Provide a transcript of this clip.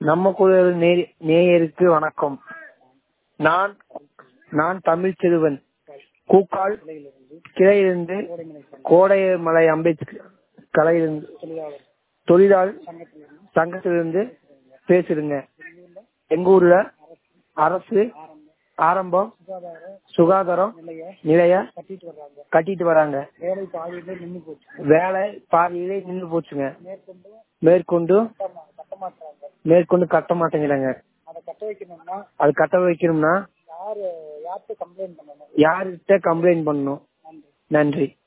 நம்ம குரல் நே- நேயருக்கு வணக்கம் நான் நான் தமிழ் சிறுவன் கூக்கால் கிளையிலிருந்து கோடைமலை அம்பேத்கர் கலையிலிருந்து தொழிலாளர் சங்கத்திலிருந்து பேசுறேங்க எங்க ஊர்ல அரசு ஆரம்பம் சுகாதாரம் நிலைய கட்டிட்டு வர்றாங்க கட்டிட்டு வராங்க வேலை பாதியிலே நின்று போச்சு வேலை பாதியிலே நின்று போச்சுங்க மேற்கொண்டு மேற்கொண்டு கட்ட- கட்ட மாட்டாங்க மேற்கொண்டு கட்ட மாட்டேங்கிறாங்க அதை கட்ட வைக்கணும்னா அது கட்ட வைக்கணும்னா யாரு யார்கிட்ட கம்ப்ளைண்ட் பண்ணணும் யார்கிட்ட கம்ப்ளைண்ட் பண்ணணும் நன்றி நன்றி